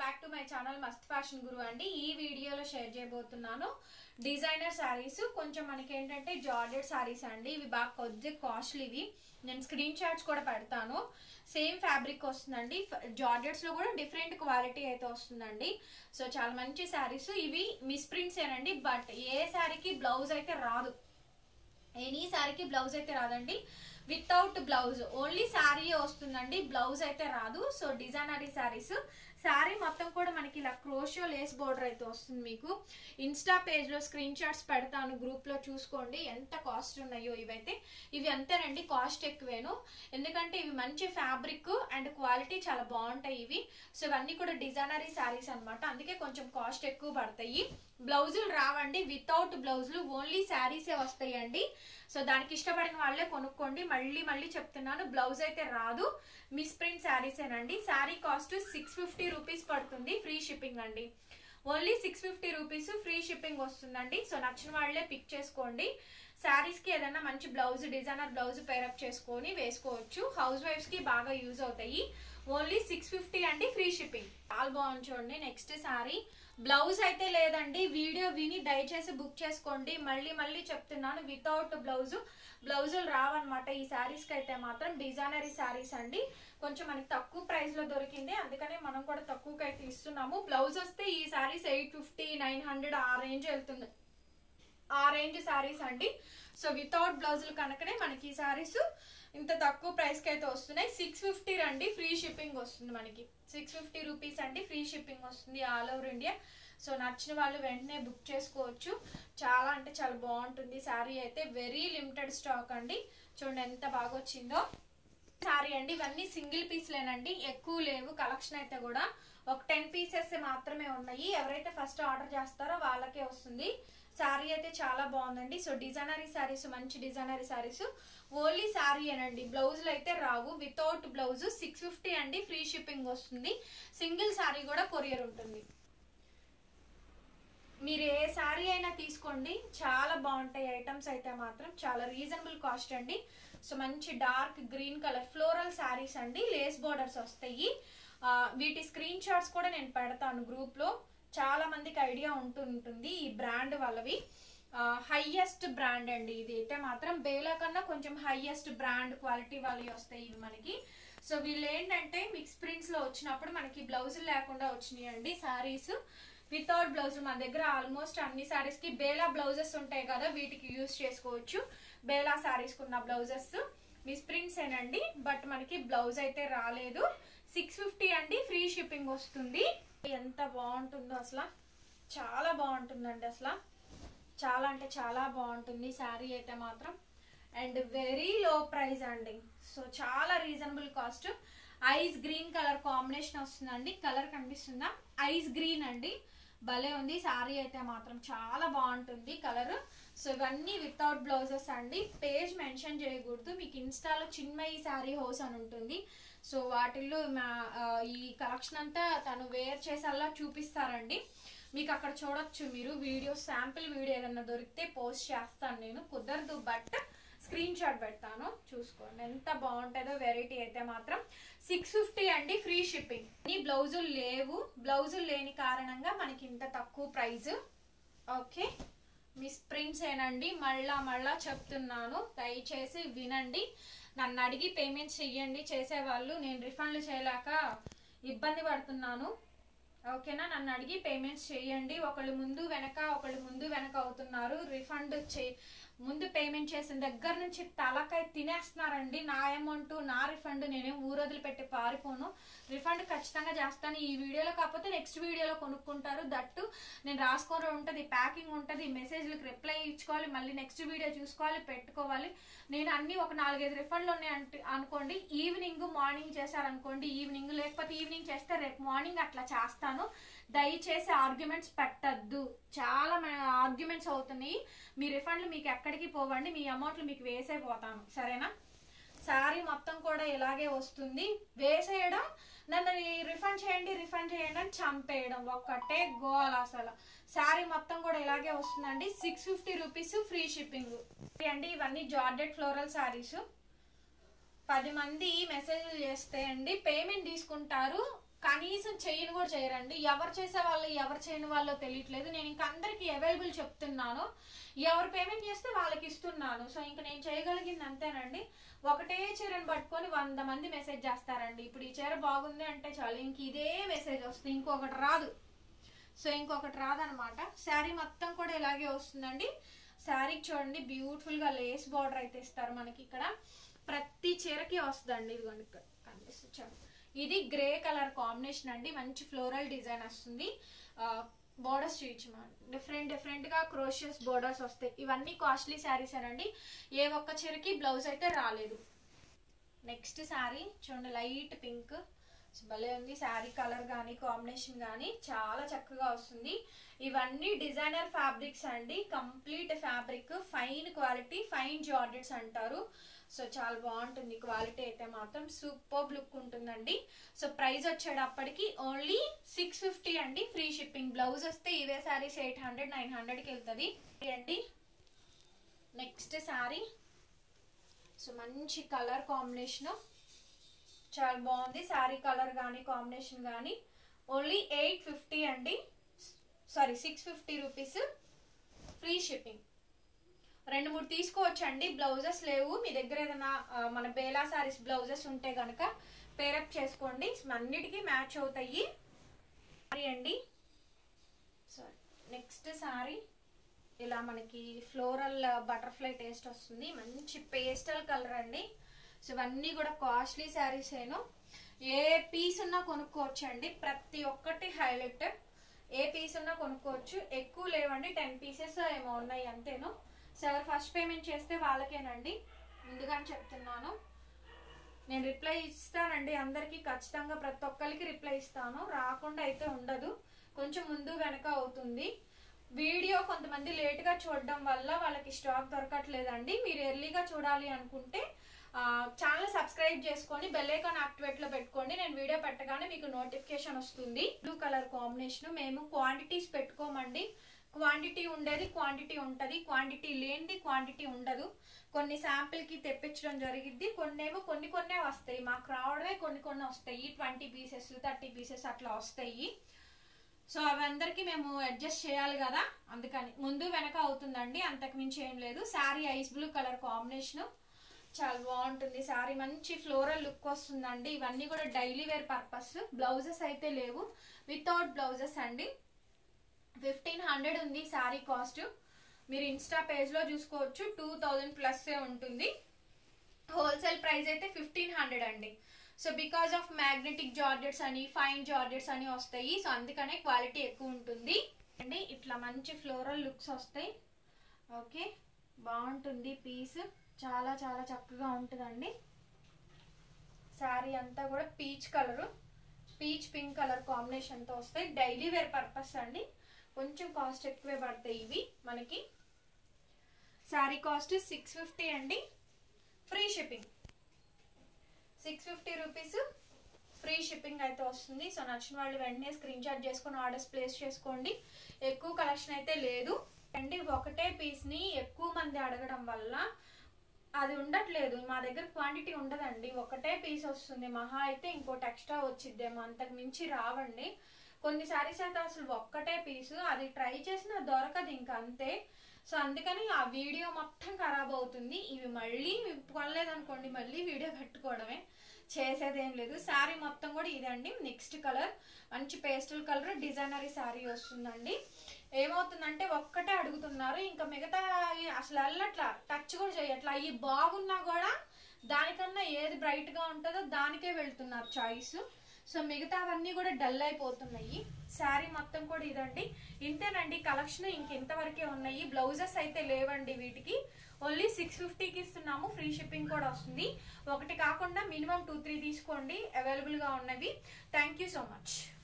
back to my channel Mast fashion Guru అండి ఈ వీడియోలో షేర్ చేయబోతున్నాను డిజైనర్ శారీస్ కొంచెం మనకి ఏంటంటే జార్జెట్ శారీస్ అండి ఇవి బాగా కొద్దిగా కాస్ట్లీ ఇవి నేను స్క్రీన్ షాట్స్ కూడా పెడతాను సేమ్ ఫ్యాబ్రిక్ వస్తుందండి జార్జెట్స్ లో కూడా డిఫరెంట్ క్వాలిటీ అయితే వస్తుందండి సో చాలా మంచి శారీస్ ఇవి మిస్ ప్రింట్స్ ఏనండి బట్ ఏ శారీకి బ్లౌజ్ అయితే రాదు ఎనీ శారీకి బ్లౌజ్ అయితే రాదండి వితౌట్ బ్లౌజ్ ఓన్లీ శారీ వస్తుందండి బ్లౌజ్ అయితే రాదు సో డిజైనరీ శారీస్ శారీ మొత్తం కూడా మనకి ఇలా క్రోషో లేస్ బోర్డర్ అయితే వస్తుంది మీకు ఇన్స్టా పేజ్ లో స్క్రీన్ షాట్స్ పెడతాను గ్రూప్ లో చూసుకోండి ఎంత కాస్ట్ ఉన్నాయో ఇవైతే ఇవి అంతేనండి కాస్ట్ ఎక్కువేను ఎందుకంటే ఇవి మంచి ఫ్యాబ్రిక్ అండ్ క్వాలిటీ చాలా బాగుంటాయి ఇవి సో ఇవన్నీ కూడా డిజైనరీ శారీస్ అనమాట అందుకే కొంచెం కాస్ట్ ఎక్కువ పడతాయి బ్లౌజులు రావండి వితౌట్ బ్లౌజులు ఓన్లీ శారీసే వస్తాయండి సో దానికి ఇష్టపడిన వాళ్ళే కొనుక్కోండి మళ్ళీ మళ్ళీ చెప్తున్నాను బ్లౌజ్ అయితే రాదు మిస్ ప్రింట్ శారీసేనండి sari cost six fifty rupees పడుతుంది ఫ్రీ షిప్పింగ్ అండి only six fifty rupees free shipping వస్తుందండి సో నచ్చిన వాళ్ళే పిక్ చేసుకోండి శారీస్ కి ఏదైనా మంచి బ్లౌజ్ డిజైనర్ బ్లౌజ్ పేరప్ చేసుకొని వేసుకోవచ్చు హౌస్ వైఫ్స్ కి బాగా యూజ్ అవుతాయి ఓన్లీ సిక్స్ ఫిఫ్టీ అండి ఫ్రీ షిప్పింగ్ చాలా బాగుంది చూడండి నెక్స్ట్ శారీ బ్లౌజ్ అయితే లేదండి వీడియో విని దయచేసి బుక్ చేసుకోండి మళ్ళీ మళ్ళీ చెప్తున్నాను వితౌట్ బ్లౌజ్ బ్లౌజులు రావన్నమాట ఈ శారీస్ కి అయితే మాత్రం డిజైనరీ శారీస్ అండి కొంచెం మనకి తక్కువ ప్రైస్ లో దొరికింది అందుకనే మనం కూడా తక్కువకి అయితే ఇస్తున్నాము బ్లౌజ్ వస్తే ఈ saris eight fifty nine hundred ఆ రేంజ్ వెళ్తుంది ఆ రేంజ్ శారీస్ అండి సో వితౌట్ బ్లౌజులు కనుకనే మనకి ఈ శారీస్ ఇంత తక్కువ ప్రైస్కి అయితే వస్తున్నాయి సిక్స్ ఫిఫ్టీ రండి ఫ్రీ షిప్పింగ్ వస్తుంది మనకి సిక్స్ ఫిఫ్టీ రూపీస్ అండి ఫ్రీ షిప్పింగ్ వస్తుంది ఆల్ ఓవర్ ఇండియా సో నచ్చిన వాళ్ళు వెంటనే బుక్ చేసుకోవచ్చు చాలా అంటే చాలా బాగుంటుంది శారీ అయితే వెరీ లిమిటెడ్ స్టాక్ అండి చూడండి ఎంత బాగా వచ్చిందో శారీ అండి ఇవన్నీ సింగిల్ పీస్లేనండి ఎక్కువ లేవు కలెక్షన్ అయితే కూడా ఒక టెన్ పీసెస్ మాత్రమే ఉన్నాయి ఎవరైతే ఫస్ట్ ఆర్డర్ చేస్తారో వాళ్ళకే వస్తుంది శారీ అయితే చాలా బాగుందండి సో డిజైనరీ శారీస్ మంచి డిజైనరీ శారీస్ ఓన్లీ శారీ అనండి బ్లౌజులు అయితే రావు వితౌట్ బ్లౌజ్ సిక్స్ ఫిఫ్టీ అండి ఫ్రీ షిప్పింగ్ వస్తుంది సింగిల్ శారీ కూడా కొరియర్ ఉంటుంది మీరు ఏ శారీ అయినా తీసుకోండి చాలా బాగుంటాయి ఐటమ్స్ అయితే మాత్రం చాలా రీజనబుల్ కాస్ట్ అండి సో మంచి dark green colour floral saris అండి లేస్ బోర్డర్స్ వస్తాయి వీటి స్క్రీన్ షాట్స్ కూడా నేను పెడతాను గ్రూప్లో చాలా మందికి ఐడియా ఉంటుంటుంది ఈ బ్రాండ్ వాళ్ళవి హైయెస్ట్ బ్రాండ్ అండి ఇది అయితే మాత్రం బేలా కన్నా కొంచెం హైయెస్ట్ బ్రాండ్ క్వాలిటీ వాళ్ళవి వస్తాయి ఇవి మనకి సో వీళ్ళు ఏంటంటే మిక్స్ ప్రింట్స్ లో వచ్చినప్పుడు మనకి బ్లౌజులు లేకుండా వచ్చినాయి అండి శారీస్ వితౌట్ బ్లౌజ్ మన దగ్గర ఆల్మోస్ట్ అన్ని శారీస్ కి బేలా బ్లౌజెస్ ఉంటాయి కదా వీటికి యూజ్ చేసుకోవచ్చు బేలా శారీస్ కున్న బ్లౌజెస్ మిస్ ప్రింట్స్ ఏనండి బట్ మనకి బ్లౌజ్ అయితే రాలేదు సిక్స్ ఫిఫ్టీ అండి ఫ్రీ షిప్పింగ్ వస్తుంది ఎంత బాగుంటుందో అసలు చాలా బాగుంటుందండి అసలు చాలా అంటే చాలా బాగుంటుంది శారీ అయితే మాత్రం అండ్ వెరీ లో ప్రైస్ అండి సో చాలా reasonable cost ice green colour combination వస్తుందండి కలర్ కనిపిస్తుందా ఐస్ గ్రీన్ అండి భలే ఉంది శారీ అయితే మాత్రం చాలా బాగుంటుంది కలర్ సో ఇవన్నీ వితౌట్ బ్లౌజెస్ అండి పేజ్ మెన్షన్ చేయకూడదు మీకు ఇన్స్టాలో చిన్మయి శారీ హౌస్ అని ఉంటుంది సో వాటిల్లో మా ఈ కలెక్షన్ అంతా తను వేర్ చేసేలా చూపిస్తారండి మీకు అక్కడ చూడొచ్చు మీరు వీడియో శాంపిల్ వీడియో ఏదన్నా దొరికితే పోస్ట్ చేస్తాను నేను కుదరదు బట్ స్క్రీన్ షాట్ పెడతాను చూసుకోండి ఎంత బాగుంటుందో వెరైటీ అయితే మాత్రం సిక్స్ ఫిఫ్టీ అండి ఫ్రీ షిప్పింగ్ ఈ బ్లౌజులు లేవు బ్లౌజులు లేని కారణంగా మనకి ఇంత తక్కువ ప్రైస్ ఓకే మిస్ ప్రింట్స్ ఏనండి మళ్ళా మళ్ళా చెప్తున్నాను దయచేసి వినండి నన్ను అడిగి పేమెంట్స్ చెయ్యండి చేసేవాళ్ళు నేను రిఫండ్లు చేయలేక ఇబ్బంది పడుతున్నాను ఓకేనా నన్ను అడిగి పేమెంట్స్ చేయండి ఒకళ్ళు ముందు వెనక ఒకళ్ళు ముందు వెనక అవుతున్నారు రిఫండ్ చే ముందు పేమెంట్ చేసిన దగ్గర నుంచి తలకాయ తినేస్తున్నారండి నా అమౌంట్ నా రిఫండ్ నేనేం ఊరొదిలి పెట్టి పారిపోను రిఫండ్ ఖచ్చితంగా చేస్తాను ఈ వీడియోలో కాకపోతే నెక్స్ట్ వీడియోలో కొనుక్కుంటారు దట్టు నేను రాసుకోవడం ఉంటుంది ప్యాకింగ్ ఉంటుంది మెసేజ్లకు రిప్లై ఇచ్చుకోవాలి మళ్ళీ నెక్స్ట్ వీడియో చూసుకోవాలి పెట్టుకోవాలి నేను అన్ని ఒక నాలుగైదు రిఫండ్లు ఉన్నాయి అంటే అనుకోండి ఈవినింగ్ మార్నింగ్ చేశారనుకోండి ఈవినింగ్ లేకపోతే ఈవినింగ్ చేస్తే రేపు మార్నింగ్ అట్లా చేస్తాను దయచేసి ఆర్గ్యుమెంట్స్ పెట్టద్దు చాలా ఆర్గ్యుమెంట్స్ అవుతున్నాయి మీ రిఫండ్లు మీకు ఎక్కడికి పోవండి మీ అమౌంట్లు మీకు వేసైపోతాను సరేనా శారీ మొత్తం కూడా ఇలాగే వస్తుంది వేసేయడం నన్ను రిఫండ్ చేయండి రిఫండ్ చేయండి అని చంపేయడం ఒక్కటే గోల్ అసలు శారీ మొత్తం కూడా ఇలాగే వస్తుందండి six fifty rupees free shipping అండి ఇవన్నీ జార్జెట్ ఫ్లోరల్ శారీస్ పది మంది మెసేజ్లు చేస్తే అండి పేమెంట్ తీసుకుంటారు కనీసం చెయ్యను కూడా చేయరండి ఎవరు చేసే వాళ్ళు ఎవరు చేయని వాళ్ళో తెలియట్లేదు నేను ఇంకా అందరికి అవైలబుల్ చెప్తున్నాను ఎవరు పేమెంట్ చేస్తే వాళ్ళకి ఇస్తున్నాను సో ఇంకా నేను చేయగలిగింది అంతేనండి ఒకటే చీరను పట్టుకొని వంద మంది మెసేజ్ చేస్తారండి ఇప్పుడు ఈ చీర బాగుంది అంటే చాలు ఇంక ఇదే మెసేజ్ వస్తుంది ఇంకొకటి రాదు సో ఇంకొకటి రాదనమాట శారీ మొత్తం కూడా ఇలాగే వస్తుందండి శారీకి చూడండి బ్యూటిఫుల్ గా లేస్ బార్డర్ అయితే ఇస్తారు మనకి ఇక్కడ ప్రతి చీరకి వస్తుందండి ఇదిగోండి ఇక్కడ కనిపిస్తుంది చూడండి ఇది గ్రే కలర్ కాంబినేషన్ అండి మంచి ఫ్లోరల్ డిజైన్ వస్తుంది బోర్డర్స్ చూపించమండి డిఫరెంట్ డిఫరెంట్ గా క్రోషియస్ బోర్డర్స్ వస్తాయి ఇవన్నీ కాస్ట్లీ శారీస్ అండి ఏ ఒక్క చీరకి బ్లౌజ్ అయితే రాలేదు నెక్స్ట్ శారీ చూడండి లైట్ పింక్ భలే ఉంది శారీ కలర్ కానీ కాంబినేషన్ కానీ చాలా చక్కగా వస్తుంది ఇవన్నీ డిజైనర్ ఫ్యాబ్రిక్స్ అండి complete fabric fine quality fine georgettes అంటారు సో చాలా బాగుంటుంది క్వాలిటీ అయితే మాత్రం సూపర్ లుక్ ఉంటుందండి సో ప్రైస్ వచ్చేటప్పటికి ఓన్లీ సిక్స్ ఫిఫ్టీ అండి ఫ్రీ షిప్పింగ్ బ్లౌజ్ వస్తే ఇవే శారీస్ ఎయిట్ హండ్రెడ్ నైన్ హండ్రెడ్కి వెళ్తుంది అండి నెక్స్ట్ శారీ సో మంచి కలర్ కాంబినేషన్ చాలా బాగుంది శారీ కలర్ కానీ కాంబినేషన్ కానీ ఓన్లీ ఎయిట్ ఫిఫ్టీ అండి sorry six fifty rupees free shipping రెండు మూడు తీసుకోవచ్చు అండి బ్లౌజెస్ లేవు మీ దగ్గర ఏదైనా ఆ, మన బేలా సారీస్ బ్లౌజెస్ ఉంటే కనుక పేరప్ చేసుకోండి అన్నిటికీ మ్యాచ్ అవుతాయి సారీ అండి సారీ నెక్స్ట్ సారీ ఇలా మనకి ఫ్లోరల్ బటర్ఫ్లై టేస్ట్ వస్తుంది మంచి పేస్టల్ కలర్ అండి సో ఇవన్నీ కూడా కాస్ట్లీ శారీస్ ఏను ఏ పీస్ ఉన్నా కొనుక్కోవచ్చు అండి ప్రతి ఒక్కటి హైలైట్ ఏ పీస్ ఉన్నా కొనుక్కోవచ్చు ఎక్కువ లేవండి టెన్ పీసెస్ ఏమో ఉన్నాయి అంతేను సో ఎవరు ఫస్ట్ పేమెంట్ చేస్తే వాళ్ళకేనండి ముందుగానే చెప్తున్నాను నేను రిప్లై ఇస్తానండి అందరికి ఖచ్చితంగా ప్రతి ఒక్కరికి రిప్లై ఇస్తాను రాకుండా అయితే ఉండదు కొంచెం ముందు వెనక అవుతుంది వీడియో కొంతమంది లేట్గా చూడడం వల్ల వాళ్ళకి స్టాక్ దొరకట్లేదండి మీరు ఎర్లీగా చూడాలి అనుకుంటే ఛానల్ సబ్స్క్రైబ్ చేసుకొని బెల్ ఐకాన్ యాక్టివేట్ లో పెట్టుకోండి నేను వీడియో పెట్టగానే మీకు నోటిఫికేషన్ వస్తుంది బ్లూ కలర్ కాంబినేషన్ మేము క్వాంటిటీస్ పెట్టుకోమండి క్వాంటిటీ ఉండేది క్వాంటిటీ ఉంటది క్వాంటిటీ లేనిది క్వాంటిటీ ఉండదు కొన్ని శాంపిల్ కి తెప్పించడం జరిగిద్ది కొన్ని ఏమో కొన్ని కొన్నే వస్తాయి మాకు రావడమే కొన్ని కొన్ని వస్తాయి ట్వంటీ పీసెస్ థర్టీ పీసెస్ అట్లా వస్తాయి సో అవి అందరికి మేము అడ్జస్ట్ చేయాలి కదా అందుకని ముందు వెనక అవుతుందండి అంతకు మించి ఏం లేదు sari ice blue colour combination చాలా బాగుంటుంది శారీ మంచి ఫ్లోరల్ లుక్ వస్తుందండి ఇవన్నీ కూడా డైలీ వేర్ పర్పస్ బ్లౌజెస్ అయితే లేవు వితౌట్ బ్లౌజెస్ అండి ఫిఫ్టీన్ హండ్రెడ్ ఉంది శారీ కాస్ట్ మీరు ఇన్స్టా పేజ్ లో చూసుకోవచ్చు టూ థౌజండ్ ప్లస్ ఉంటుంది హోల్సేల్ ప్రైస్ అయితే ఫిఫ్టీన్ హండ్రెడ్ అండి so because of magnetic georgettes అని ఫైన్ జార్జెట్స్ అని వస్తాయి సో అందుకనే క్వాలిటీ ఎక్కువ ఉంటుంది అండి ఇట్లా మంచి ఫ్లోరల్ లుక్స్ వస్తాయి ఓకే బాగుంటుంది పీస్ చాలా చాలా చక్కగా ఉంటుందండి శారీ అంతా కూడా peach colour peach pink colour కాంబినేషన్తో వస్తాయి డైలీ వేర్ పర్పస్ అండి కొంచెం కాస్ట్ ఎక్కువే పడతాయి ఇవి మనకి శారీ కాస్ట్ సిక్స్ ఫిఫ్టీ అండి free shipping six fifty rupees free shipping అయితే వస్తుంది సో నచ్చిన వాళ్ళు వెంటనే స్క్రీన్ షాట్ చేసుకొని ఆర్డర్స్ ప్లేస్ చేసుకోండి ఎక్కువ కలెక్షన్ అయితే లేదు అండి ఒకటే పీస్ని ఎక్కువ మంది అడగడం వల్ల అది ఉండట్లేదు మా దగ్గర క్వాంటిటీ ఉండదండి ఒకటే పీస్ వస్తుంది మహా అయితే ఇంకోటి ఎక్స్ట్రా వచ్చిద్దేమో అంతకు మించి రావండి కొన్ని సారీస్ అయితే అసలు ఒక్కటే పీసు అది ట్రై చేసినా దొరకదు ఇంకా అంతే సో అందుకని ఆ వీడియో మొత్తం ఖరాబ్ అవుతుంది ఇవి మళ్ళీ కొనలేదనుకోండి మళ్ళీ వీడియో పెట్టుకోవడమే చేసేదేం లేదు శారీ మొత్తం కూడా ఇదండి నెక్స్ట్ కలర్ మంచి పేస్టల్ కలర్ డిజైనరీ శారీ వస్తుందండి ఏమవుతుందంటే ఒక్కటే అడుగుతున్నారు ఇంకా మిగతా అసలు వెళ్ళట్లా టచ్ కూడా చేయట్లా ఈ బాగున్నా కూడా దానికన్నా ఏది బ్రైట్ గా ఉంటుందో దానికే వెళ్తున్నారు చాయిస్ సో మిగతావన్నీ కూడా డల్ అయిపోతున్నాయి శారీ మొత్తం కూడా ఇదండి ఇంతేనండి కలెక్షన్ ఇంకెంతవరకే ఉన్నాయి బ్లౌజెస్ అయితే లేవండి వీటికి ఓన్లీ సిక్స్ ఫిఫ్టీకి ఇస్తున్నాము ఫ్రీ షిప్పింగ్ కూడా వస్తుంది ఒకటి కాకుండా మినిమం టూ త్రీ తీసుకోండి అవైలబుల్గా ఉన్నవి థ్యాంక్ యూ సో మచ్